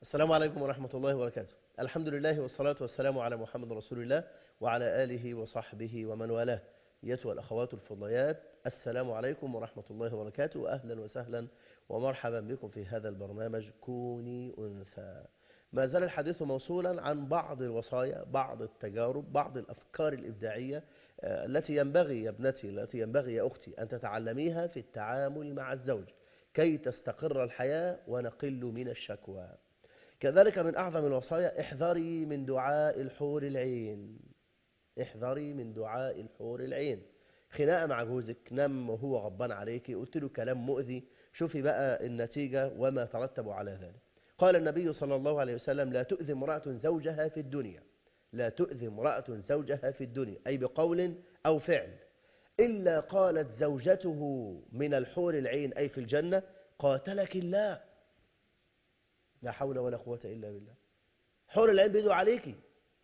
السلام عليكم ورحمة الله وبركاته الحمد لله والصلاة والسلام على محمد رسول الله وعلى آله وصحبه ومن والاه أيتها الأخوات الفضليات السلام عليكم ورحمة الله وبركاته أهلا وسهلا ومرحبا بكم في هذا البرنامج كوني أنثى ما زال الحديث موصولا عن بعض الوصايا بعض التجارب بعض الأفكار الإبداعية آه، التي ينبغي يا ابنتي التي ينبغي يا أختي أن تتعلميها في التعامل مع الزوج كي تستقر الحياة ونقل من الشكوى كذلك من أعظم الوصايا احذري من دعاء الحور العين احذري من دعاء الحور العين خناقة مع جوزك نم وهو غضبان عليك قلت له كلام مؤذي شوفي بقى النتيجة وما ترتب على ذلك قال النبي صلى الله عليه وسلم لا تؤذي امرأة زوجها في الدنيا لا تؤذي امرأة زوجها في الدنيا أي بقول أو فعل إلا قالت زوجته من الحور العين أي في الجنة قاتلك الله لا حول ولا قوة إلا بالله حور العين بيدوا عليكي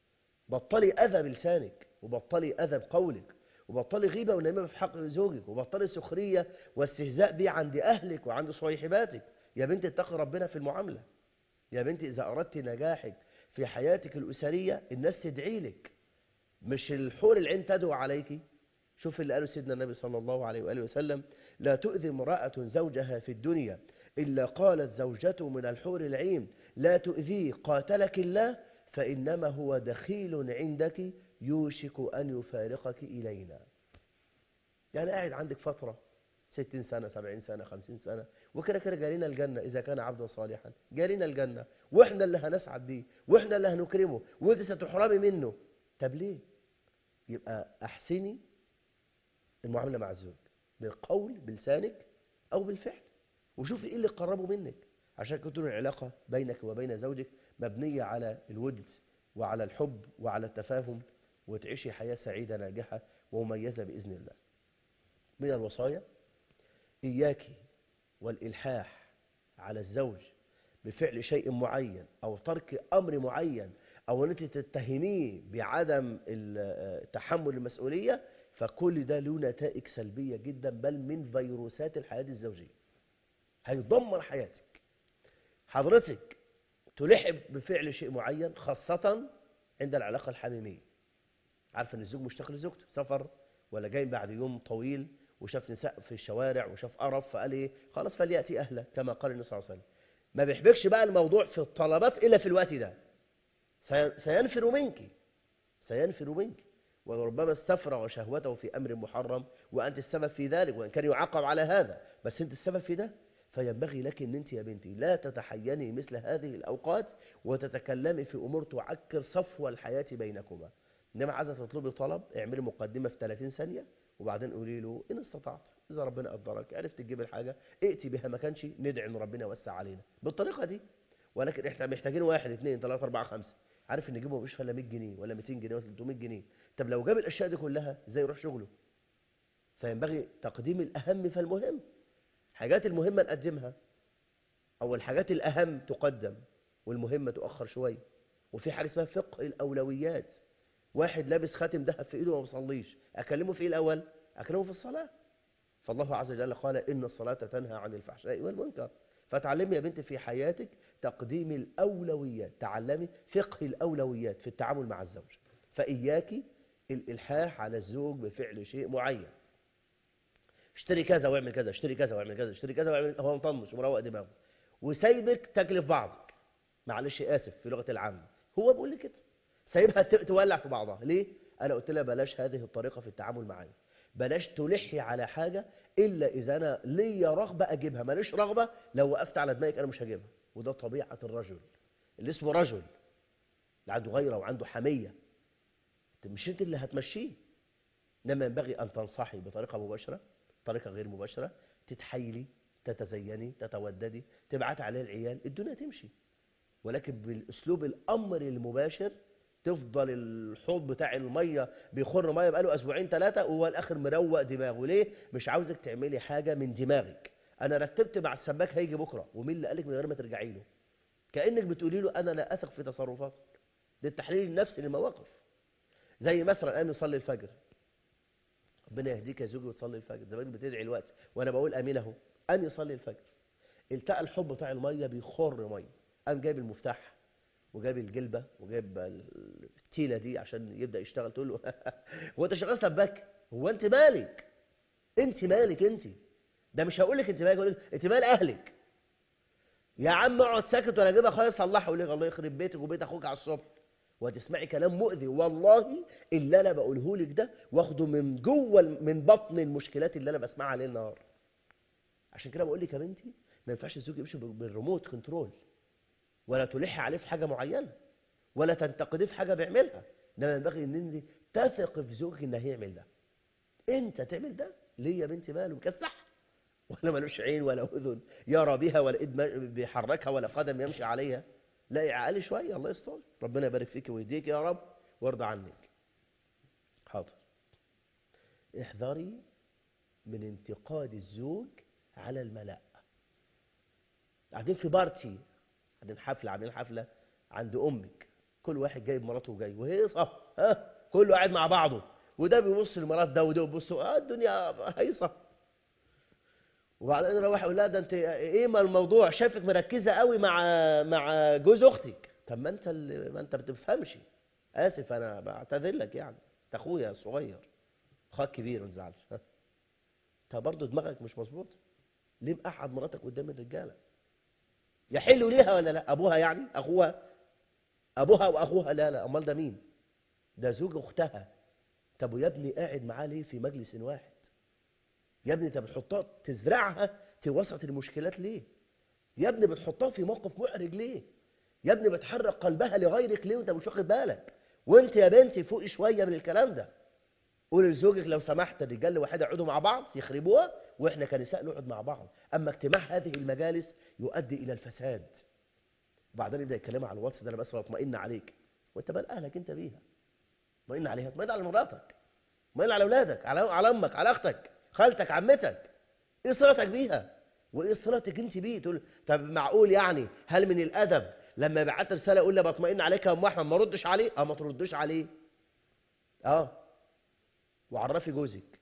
بطلي أذى بلسانك وبطلي أذى بقولك وبطلي غيبة ونميمة في حق زوجك وبطلي سخرية واستهزاء بيه عند أهلك وعند صويحباتك يا بنتي اتقي ربنا في المعاملة يا بنتي إذا أردت نجاحك في حياتك الأسرية الناس تدعي لك مش الحور العين تدعو عليك شوف اللي قاله سيدنا النبي صلى الله عليه وآله وسلم لا تؤذي امرأة زوجها في الدنيا إلا قالت زوجته من الحور العين لا تؤذيه قاتلك الله فإنما هو دخيل عندك يوشك أن يفارقك إلينا يعني قاعد عندك فترة ستين سنة سبعين سنة خمسين سنة وكده كده جالينا الجنة إذا كان عبدا صالحا جالينا الجنة وإحنا اللي هنسعد بيه وإحنا اللي هنكرمه وإنت ستحرمي منه طب ليه يبقى أحسني المعاملة مع الزوج بالقول بلسانك أو بالفعل وشوفي إيه اللي قربه منك عشان كده تكون العلاقة بينك وبين زوجك مبنية على الود وعلى الحب وعلى التفاهم وتعيشي حياة سعيدة ناجحة ومميزة بإذن الله من الوصايا إياك والإلحاح على الزوج بفعل شيء معين أو ترك أمر معين أو أن أنت تتهميه بعدم ال- تحمل المسؤولية فكل ده له نتائج سلبية جدا بل من فيروسات الحياة الزوجية هيدمر حياتك حضرتك تلح بفعل شيء معين خاصة عند العلاقة الحميمية عارف ان الزوج مشتاق لزوجته سفر ولا جاي بعد يوم طويل وشاف نساء في الشوارع وشاف قرف فقال ايه خلاص فليأتي أهله كما قال النبي صلى الله عليه وسلم ما بيحبكش بقى الموضوع في الطلبات إلا في الوقت ده سي- سينفر منك سينفر منك وربما استفرغ شهوته في أمر محرم وأنت السبب في ذلك وإن كان يعاقب على هذا بس أنت السبب في ده فينبغي لك أن أنت يا بنتي لا تتحيني مثل هذه الأوقات وتتكلمي في أمور تعكر صفو الحياة بينكما إنما عايزة تطلبي طلب اعملي مقدمة في 30 ثانية وبعدين قولي له إن استطعت إذا ربنا قدرك عرفت تجيب الحاجة ائتي بها ما كانش ندعي إن ربنا يوسع علينا بالطريقة دي ولكن إحنا محتاجين واحد اثنين ثلاثة أربعة خمسة عارف إن نجيبه مش ولا 100 جنيه ولا 200 جنيه ولا 300 جنيه طب لو جاب الأشياء دي كلها إزاي يروح شغله فينبغي تقديم الأهم فالمهم حاجات المهمة نقدمها أو الحاجات الأهم تقدم والمهمة تؤخر شوية وفي حاجة اسمها فقه الأولويات واحد لابس خاتم ذهب في ايده وما بيصليش اكلمه في ايه الاول اكلمه في الصلاه فالله عز وجل قال ان الصلاه تنهى عن الفحشاء والمنكر فتعلمي يا بنتي في حياتك تقديم الاولويات تعلمي فقه الاولويات في التعامل مع الزوج فاياك الالحاح على الزوج بفعل شيء معين اشتري كذا واعمل كذا اشتري كذا واعمل كذا اشتري كذا واعمل هو مطنش ومروق دماغه وسايبك تكلف بعضك معلش اسف في لغه العامه هو بيقول لي كده سايبها ت- تولع في بعضها ليه انا قلت لها بلاش هذه الطريقه في التعامل معايا بلاش تلحي على حاجه الا اذا انا ليا رغبه اجيبها ماليش رغبه لو وقفت على دماغك انا مش هجيبها وده طبيعه الرجل اللي اسمه رجل اللي عنده غيره وعنده حميه انت مش انت اللي هتمشيه انما ينبغي ان تنصحي بطريقه مباشره طريقه غير مباشره تتحايلي تتزيني تتوددي تبعت عليه العيال الدنيا تمشي ولكن بالاسلوب الامر المباشر تفضل الحوض بتاع الميه بيخر ميه بقاله اسبوعين ثلاثه وهو الاخر مروق دماغه ليه مش عاوزك تعملي حاجه من دماغك انا رتبت مع السباك هيجي بكره ومين اللي قالك من غير ما ترجعي له كانك بتقولي له انا لا اثق في تصرفاتك ده التحليل النفسي للمواقف زي مثلا قام يصلي الفجر ربنا يهديك يا زوجي وتصلي الفجر زمان بتدعي الوقت وانا بقول امين اهو قام يصلي الفجر التقى الحب بتاع الميه بيخر ميه قام جايب المفتاح وجايب الجلبه وجايب التيله دي عشان يبدا يشتغل تقول له هو انت شغال سباك هو انت مالك انت مالك انت ده مش هقول لك انت مالك هقول لك انت مال اهلك يا عم اقعد ساكت وانا اجيب اخويا يصلحه يقول لك الله يخرب بيتك وبيت اخوك على الصبح وتسمعي كلام مؤذي والله اللي انا بقوله لك ده واخده من جوه من بطن المشكلات اللي انا بسمعها ليل نهار عشان كده بقول لك يا بنتي ما ينفعش الزوج يمشي بالريموت كنترول ولا تلحي عليه في حاجه معينه ولا تنتقديه في حاجه بيعملها انما ينبغي ان انت تثق في زوجك انه هيعمل ده انت تعمل ده ليه يا بنتي ماله مكسح ولا ملوش عين ولا اذن يرى بها ولا ايد بيحركها ولا قدم يمشي عليها لا عقلي شويه الله يستر ربنا يبارك فيك ويهديك يا رب وارضى عنك حاضر احذري من انتقاد الزوج على الملأ قاعدين في بارتي قاعدين حفله عاملين حفله عند امك كل واحد جايب مراته وجاي وهيصه ها كله قاعد مع بعضه وده بيبص لمرات ده وده بيبص اه الدنيا هيصه وبعدين يروح يقول لها ده انت ايه ما الموضوع شايفك مركزه قوي مع مع جوز اختك طب ما انت اللي ما انت بتفهمش اسف انا بعتذر لك يعني انت اخويا الصغير اخوك كبير ما تزعلش انت برضه دماغك مش مظبوط ليه مقعد مراتك قدام الرجاله يحلوا ليها ولا لا ابوها يعني اخوها ابوها واخوها لا لا امال ده مين ده زوج اختها طب ويا ابني قاعد معاه ليه في مجلس واحد يا ابني انت بتحطها تزرعها في وسط المشكلات ليه يا ابني بتحطها في موقف محرج ليه يا ابني بتحرك قلبها لغيرك ليه وانت مش واخد بالك وانت يا بنتي فوقي شويه من الكلام ده قول لزوجك لو سمحت الرجال لوحده يقعدوا مع بعض يخربوها واحنا كنساء نقعد مع بعض اما اجتماع هذه المجالس يؤدي الى الفساد وبعدين يبدا يكلمها على الواتس ده انا بس بطمئن عليك وانت بال اهلك انت بيها اطمئن عليها اطمئن على مراتك اطمئن على اولادك على على امك على اختك خالتك عمتك ايه صلتك بيها وايه صلتك انت بيه تقول طب معقول يعني هل من الادب لما يبعت رساله يقول لي بطمئن عليك يا ام احمد ما ردش عليه اه ما تردش عليه اه وعرفي جوزك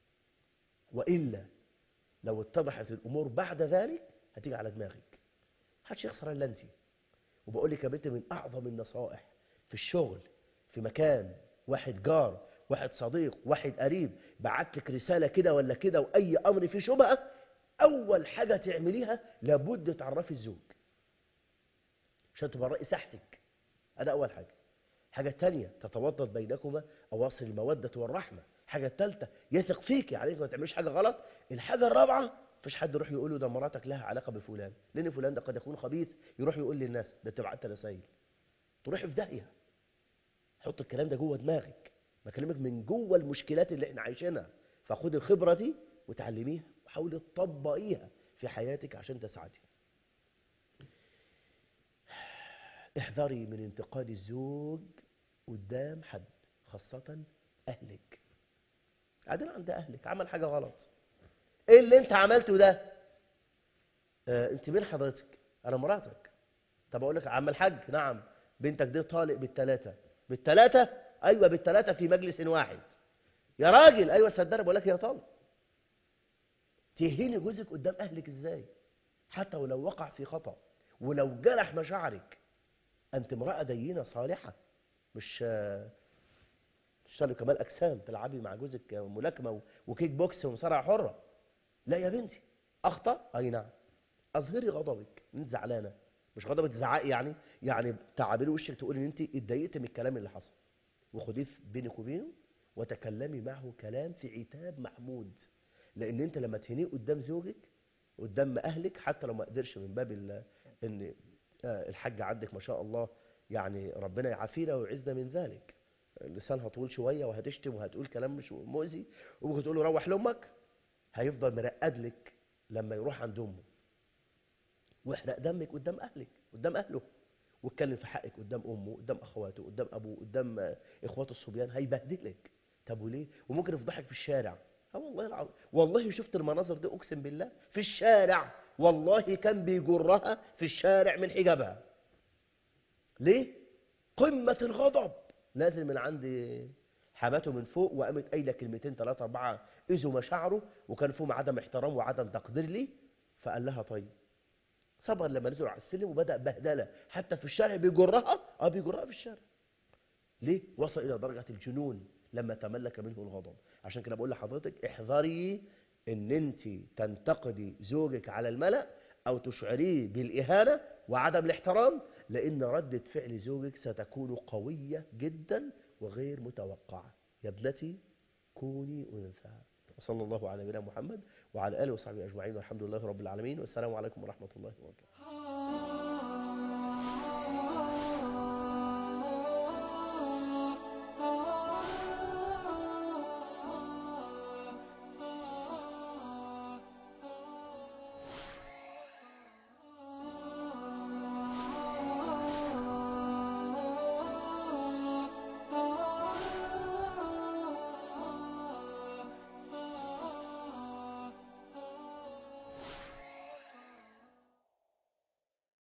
والا لو اتضحت الامور بعد ذلك هتيجي على دماغك محدش يخسر الا انت وبقول لك يا بنت من اعظم النصائح في الشغل في مكان واحد جار واحد صديق واحد قريب بعت لك رساله كده ولا كده واي امر فيه شبهه اول حاجه تعمليها لابد تعرفي الزوج عشان تبقى رأي ساحتك هذا اول حاجه الحاجه الثانيه تتوضد بينكما اواصر الموده والرحمه الحاجه الثالثه يثق فيك عليك ما تعمليش حاجه غلط الحاجه الرابعه مفيش حد يروح يقول له ده مراتك لها علاقه بفلان لان فلان ده قد يكون خبيث يروح يقول للناس ده تبعت رسائل تروحي في داهيه حط الكلام ده جوه دماغك بكلمك من جوه المشكلات اللي احنا عايشينها فخد الخبره دي وتعلميها وحاولي تطبقيها في حياتك عشان تسعدي احذري من انتقاد الزوج قدام حد خاصة أهلك قاعدين عند أهلك عمل حاجة غلط إيه اللي أنت عملته ده آه أنت مين حضرتك أنا مراتك طب أقول لك عم الحاج نعم بنتك دي طالق بالثلاثة بالثلاثة أيوة بالثلاثة في مجلس واحد يا راجل أيوة صدقني بقول لك يا طالق تهيني جوزك قدام أهلك إزاي حتى ولو وقع في خطأ ولو جرح مشاعرك أنت امرأة دينة صالحة مش تشتغلي كمال أجسام تلعبي مع جوزك ملاكمة وكيك بوكس ومصارعة حرة لا يا بنتي أخطأ أي نعم أظهري غضبك أنت زعلانة مش غضبك تزعقي يعني يعني تعابير وشك تقولي ان انت اتضايقتي من الكلام اللي حصل وخديه بينك وبينه وتكلمي معه كلام في عتاب محمود لان انت لما تهنيه قدام زوجك قدام اهلك حتى لو ما قدرش من باب ان الحاج عندك ما شاء الله يعني ربنا يعافينا ويعزنا من ذلك لسانها طويل شويه وهتشتم وهتقول كلام مش مؤذي وممكن تقول له روح لامك هيفضل مرقد لك لما يروح عند امه واحرق دمك قدام اهلك قدام اهله واتكلم في حقك قدام امه قدام اخواته قدام ابوه قدام اخواته الصبيان هيبهدلك طب وليه وممكن يفضحك في الشارع اه والله العظيم والله شفت المناظر دي اقسم بالله في الشارع والله كان بيجرها في الشارع من حجابها ليه قمه الغضب نازل من عند حماته من فوق وقامت قايله كلمتين ثلاثه اربعه اذوا مشاعره وكان فيهم عدم احترام وعدم تقدير ليه فقال لها طيب صبر لما نزل على السلم وبدأ بهدلة حتى في الشارع بيجرها اه بيجرها في الشارع ليه وصل إلى درجة الجنون لما تملك منه الغضب عشان كده بقول لحضرتك احذري ان انت تنتقدي زوجك على الملأ او تشعريه بالإهانة وعدم الاحترام لان ردة فعل زوجك ستكون قوية جدا وغير متوقعة يا ابنتي كوني أنثى وصلى الله على نبينا محمد وعلى آله وصحبه أجمعين والحمد لله رب العالمين والسلام عليكم ورحمة الله وبركاته